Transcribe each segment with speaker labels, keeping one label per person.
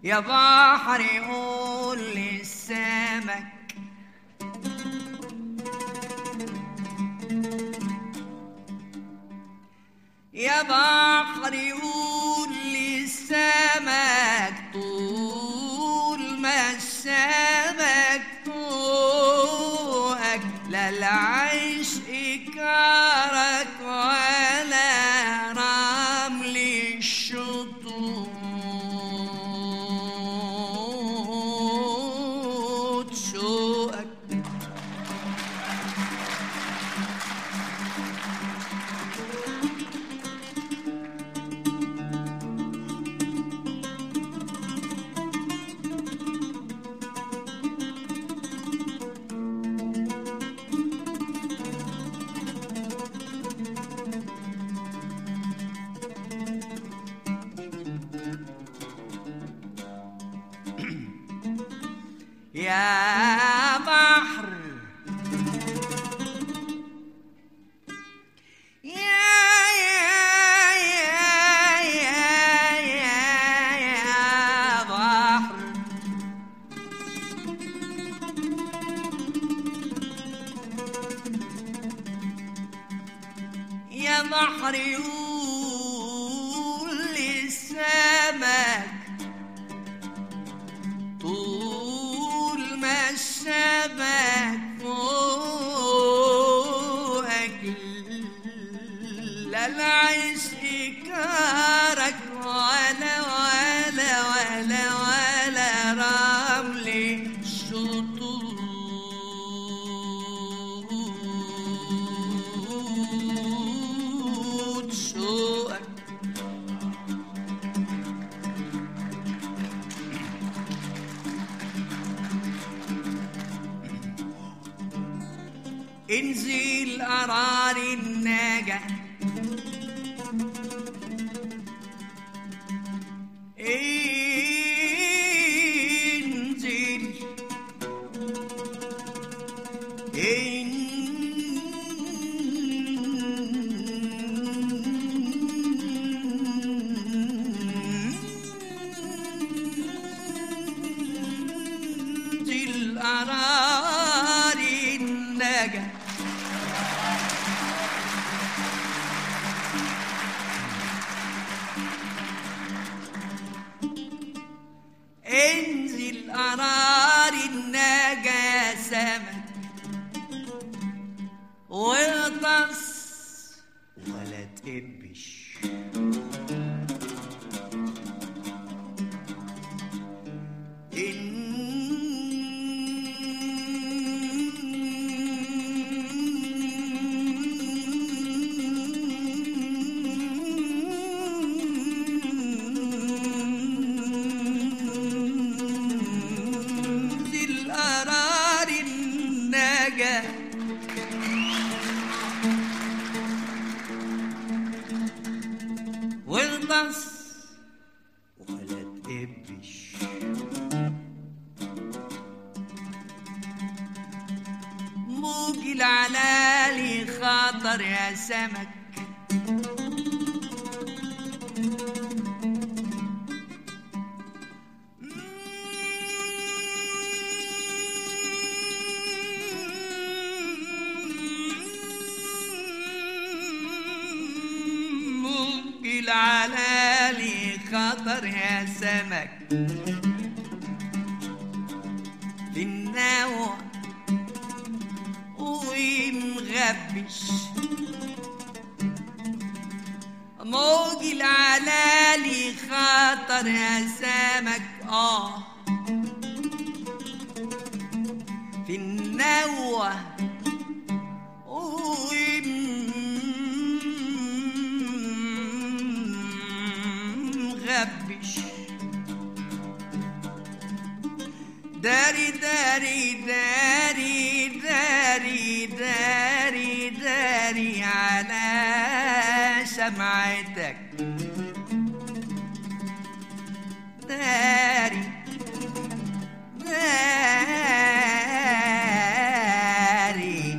Speaker 1: يا بحر قول للسمك يا بحر قول للسمك طول ما السمك فوقك لا العيش إكارك ولا رمل الشطوط شوقك يا بحر يا يا يا يا يا يا بحر يا بحر يقول للسمك طول ما الشبك فوقك لا العيش إكارك ولا ولا ولا ولا رمل شطوط شوقك انزل قرار النجا انزل انزل قرار النجا انزل قرار النجا يا سمك واغطس ولا تقبش انزل قرار النجا واغطس ولا تقبش موج العلالي خطر يا سمك موج العلالي خطر يا سمك في النوع ومغبش موج العلالي خطر يا سمك اه في النوة ومغبش داري داري داري داري داري داري على شمعتك داري داري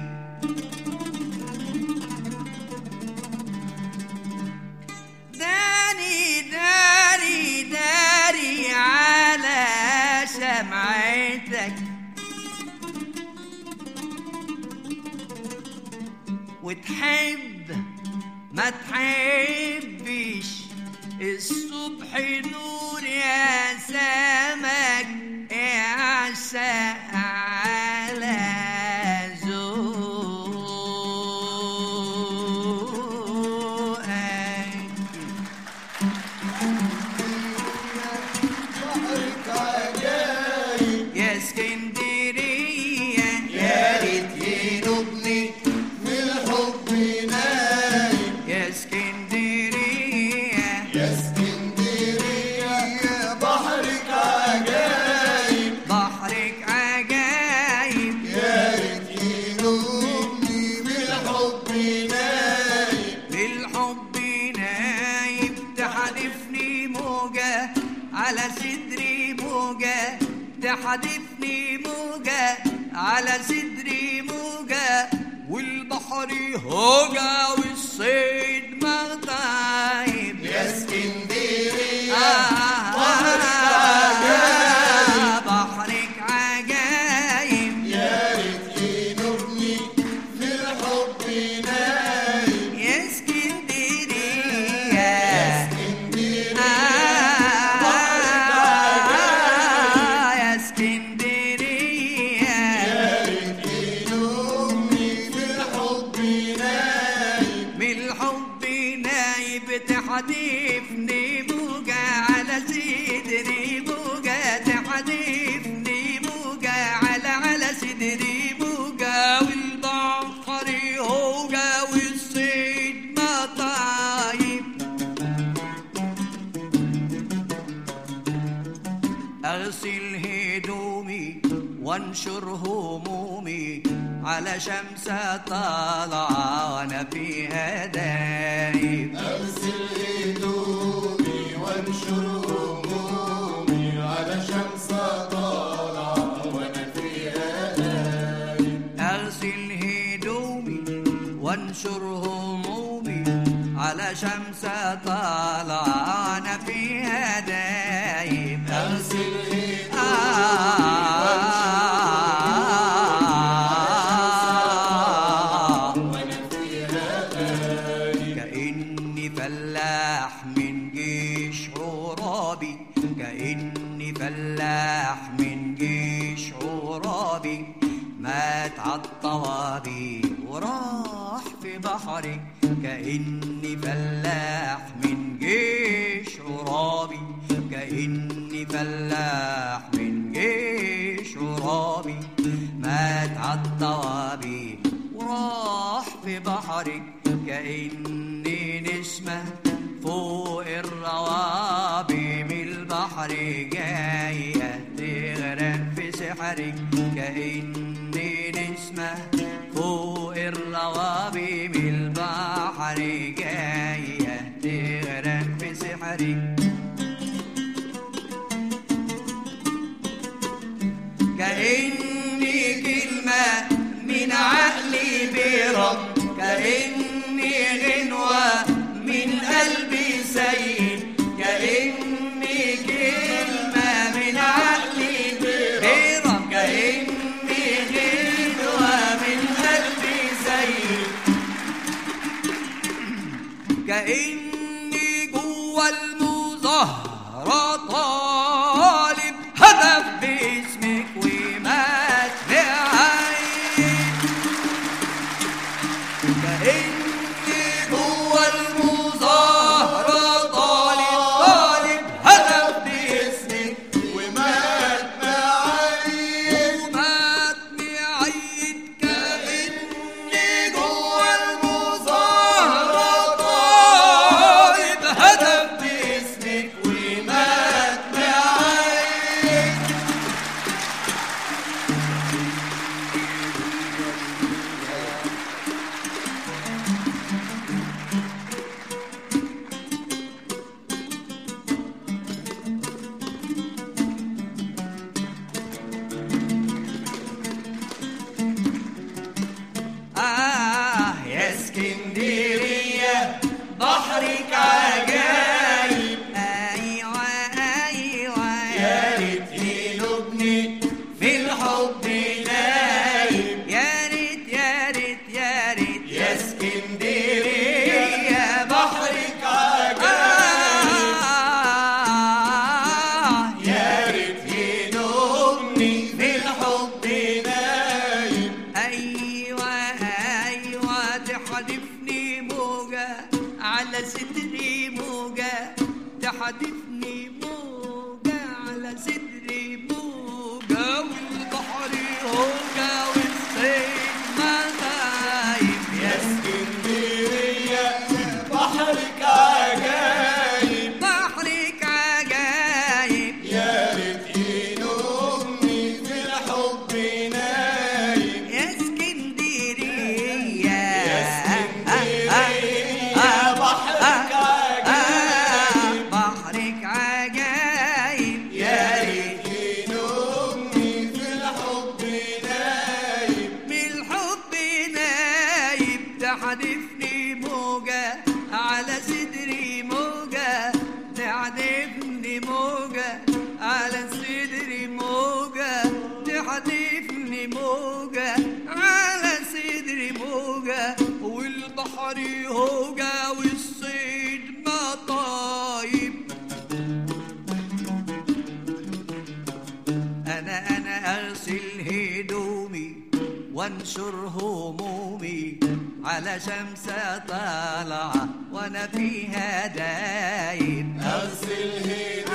Speaker 1: داري داري داري على وتحب ما تحبش الصبح نور يا سمك اعشق على ذوقك يا اسكندرية
Speaker 2: يا ريت ينوبني من الحب نايم
Speaker 1: يا اسكندرية
Speaker 2: يا اسكندرية يا بحرك عجايب
Speaker 1: بحرك عجايب
Speaker 2: يا ريت ينوبني من الحب نايم
Speaker 1: بالحب نايم تحدفني موجة على صدري موجة تحدفني موجة على صدري موجة والبحر هوجة والصيد مغطايب
Speaker 2: يا اسكندرية
Speaker 1: آه بحرك عجايب
Speaker 2: يا ريت ينوبني من الحب نايم
Speaker 1: يا اسكندرية آه يا اسكندرية
Speaker 2: يا ريت ينوبني من الحب نايم
Speaker 1: من الحب نايب تحدفني بوجة على صدري بوجة تحدفني بوجة على على صدري بوجة والبحر هوجة والصيد مطايب أغسل هدومي وانشر همومي على شمس طالعة وأنا فيها دايب
Speaker 2: أغسل هدومي وانشر همومي على شمس طالعة وأنا فيها نايم
Speaker 1: أغسل هدومي وانشر همومي على شمس طالعة أنا فيها دايب
Speaker 2: أغسل هدومي
Speaker 1: آه
Speaker 2: وأنا فيها نايم
Speaker 1: كأني فلاح من جيش عرابي كأني فلاح من جيش عرابي مات عالطوابي وراح في بحري كأني فلاح من جيش عرابي كأني فلاح من جيش عرابي مات عالطوابي وراح في بحرك كأني نسمة فوق الروابي من البحر جاية تغرق في سحرك كأني نسمة فوق الروابي من البحر جاية تغرق في سحرك كأني كلمة من عقلي برب كأني غنوة من قلبي سيد كأني كلمة من عقلي برب كأني غنوة من قلبي سيد كأني جوا المظاهرة طالب هدف باسمك ومات بعين كأني جوا المظاهرة طالب طالب هدف باسمك
Speaker 2: ومات معايا
Speaker 1: ومات معيد كأني جوا المظاهرة طالب هدف باسمك موجة تحدفني موجة على صدري موجة والبحر هوجة والصيد مغايب
Speaker 2: يا اسكندرية بحرك عجايب
Speaker 1: بحرك عجايب
Speaker 2: يا ريت ينومني في الحب نايم
Speaker 1: يا اسكندرية
Speaker 2: يا اسكندرية بحرك عجايب
Speaker 1: بحرك عجايب
Speaker 2: يا ريت ينومني في الحب نايم
Speaker 1: من الحب نايب تحدفني موجة على صدري موجة تحدفني موجة على صدري موجة تحدفني موجة على صدري موجة والبحر هوجة والصيد مطايب أنا أنا أغسل هدومي وانشر همومي على شمسة طالعة وأنا فيها دايب
Speaker 2: أغسل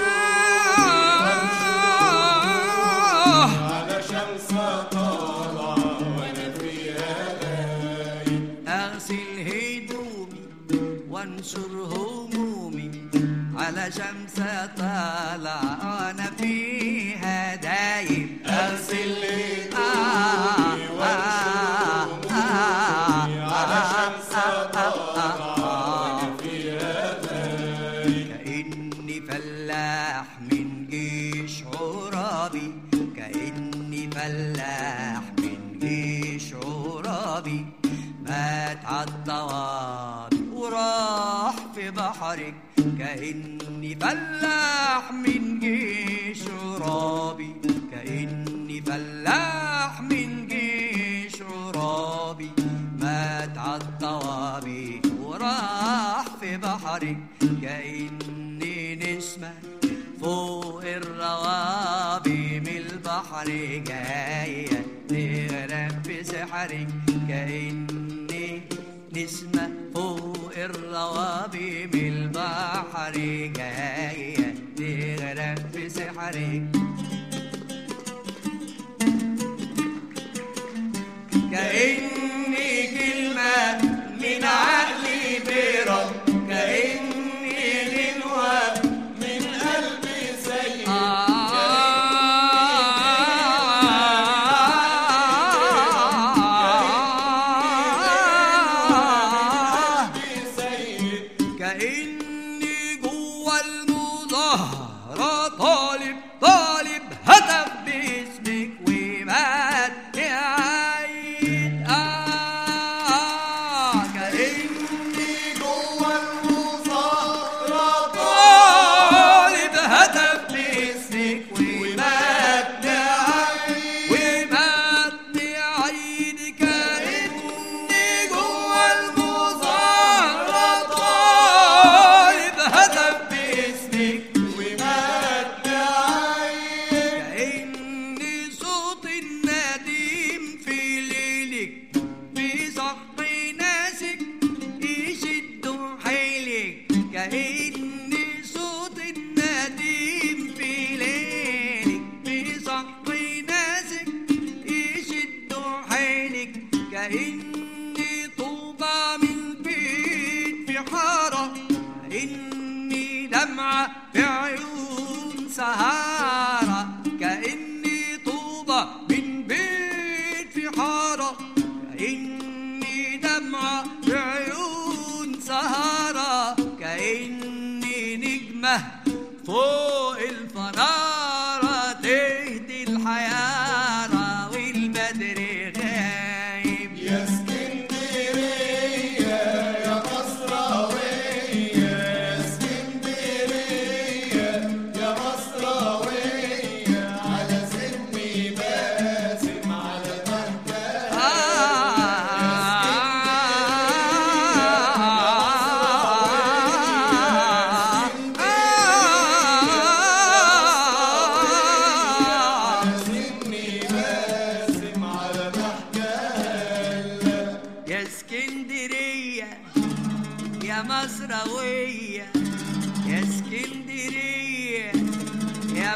Speaker 1: آه
Speaker 2: على شمس طالعة وأنا فيها دايم
Speaker 1: أغسل هدومي وانشر همومي على شمسة طالعة وأنا فيها دايب
Speaker 2: أغسل
Speaker 1: آه
Speaker 2: هدومي وانشر همومي على شمس طالعة وأنا فيها دايم
Speaker 1: كأني فلاح من جيش عرابي كأني فلاح من جيش عرابي مات عالطوابي وراح في بحرك كأني فلاح من جيش عرابي كأني فلاح من جيش عرابي مات عالطوابي وراح في بحرك كأني نسمة فوق الروابي من البحر جاية تغرق في سحرك كأني نسمة فوق الروابي من البحر جاية تغرق في سحرك كأني كلمة من عقلي برب كأني غنوة
Speaker 2: من قلبي سيد قلبي سيد
Speaker 1: كأني جوا المظاهرة طالب طالب هتف باسمك ومات يا عيد آه كأني
Speaker 2: جوا المظاهرة
Speaker 1: طالب هتف باسمك ومات يا
Speaker 2: عيد
Speaker 1: ومات يا عيد كأني جوا المظاهرة طالب هتف باسمك
Speaker 2: ومات عيد
Speaker 1: كأني صوت النديم في ليلك بصحي ناسك يشدوا حيلك كأني صوت النديم في ليلك بصحي ناسك يشدوا حيلك كأني طوبة من بيت في حارة كأني دمعة في عيون سهارة كأني طوبة من بيت في حارة كأني دمعة في عيون سهارة كأني نجمة فوق الفنارة تهدي الحيارة والبدر غايب
Speaker 2: يا اسكندرية يا مصراوية يا اسكندرية يا مصراوية على سني باسم على مكان
Speaker 1: آه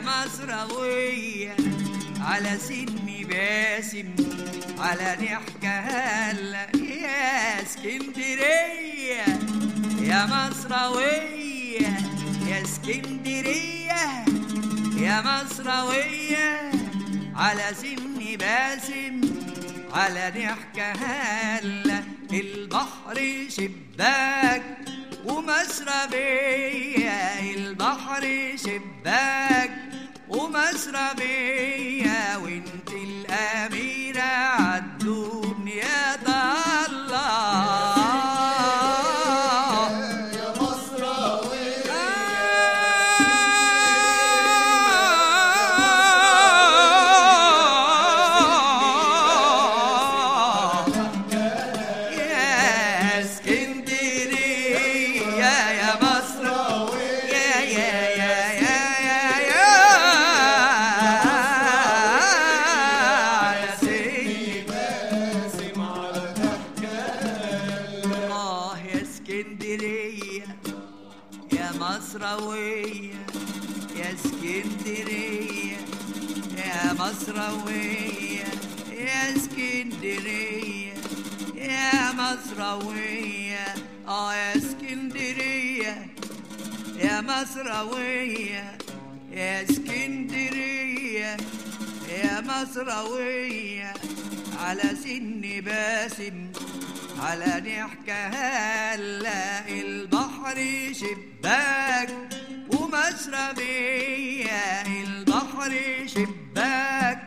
Speaker 1: مصراوية على سن باسم على ضحكة هلا يا اسكندرية يا مصراوية يا اسكندرية يا مصراوية على سن باسم على ضحكة هلا البحر شباك ومشربية البحر شباك ومشربية وانت الأميرة عالدنيا الله
Speaker 2: يا مصراوية
Speaker 1: يا اسكندرية يا مصر يا يا يا يا يا يا يا سيدي
Speaker 2: باسم على
Speaker 1: الله يا اسكندرية يا مصروية يا اسكندرية يا مصروية يا اسكندرية يا مصروية اه يا اسكندرية يا مصروية يا اسكندرية يا مصروية على سن باسم على ضحكة هلا البحر شباك ومشربية البحر شباك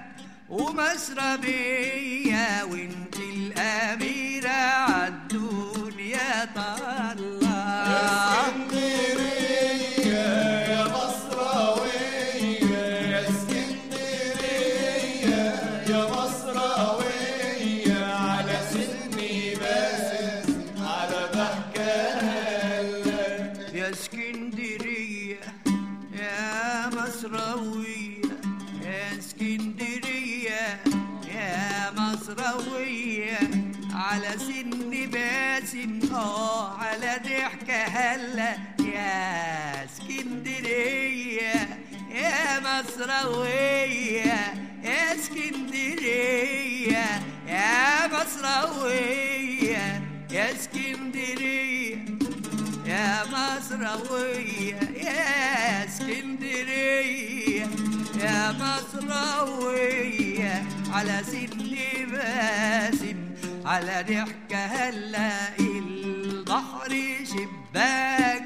Speaker 1: ومشربية وانت الأميرة عالدنيا طلع
Speaker 2: اسكندرية يا مصراوية يا اسكندرية يا مصراوية على سني باسم على ضحكة
Speaker 1: يا اسكندرية يا مصروية يا اسكندرية يا مصروية على سن باسم اه على ضحكة هلا يا اسكندرية يا مصروية يا اسكندرية يا مصروية يا اسكندرية يا مصروية يا اسكندرية يا مصروية على سن باسم على ضحكة هلا البحر شباك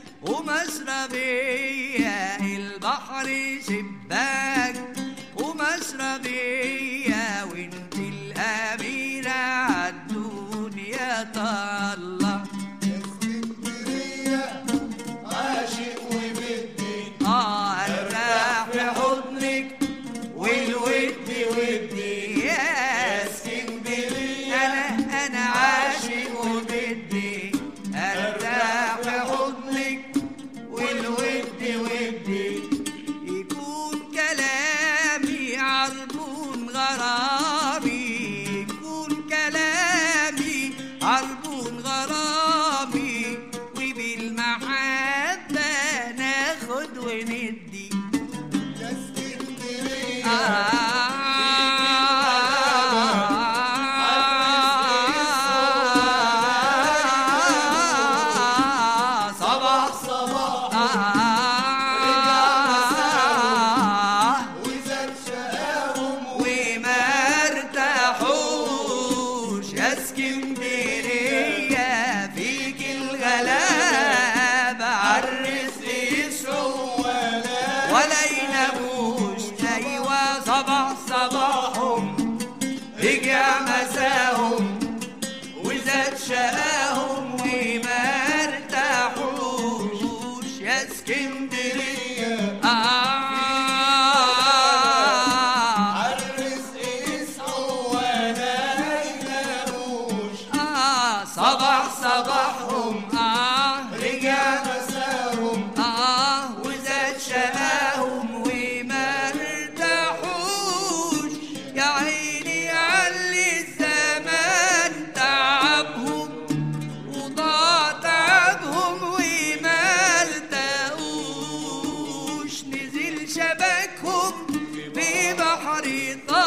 Speaker 1: ومشربية البحر شباك ومشربية وانت الأميرة عالدنيا طلع
Speaker 2: اسكندرية عاشق وبدي
Speaker 1: اه ارتاح في حضنك والود ودي يا اسكندريه انا انا عاشق وبدي ارتاح في حضنك والود ودي يكون كلامي عربون غرامي يكون كلامي عربون غرامي وبالمحبة ناخد وندي
Speaker 2: يا اسكندرية
Speaker 1: صباح
Speaker 2: صباح وزاد شقاهم
Speaker 1: وما ارتاحوش يا اسكندرية فيك الغلابة عالرزق يسعوا ولا يناموش ايوه صباح صباحهم رجع مساهم وزاد شقاهم وما ارتاحوش يا اسكندرية آه
Speaker 2: عالرزق يسعوا ولا يناموش
Speaker 1: آه صباح صباحهم آه رجع
Speaker 2: مساهم
Speaker 1: آه وزاد شقاهم وما ارتاحوش يا عيني علي الزمان تعبهم وضاع تعبهم وما ارتاحوش طاري طاري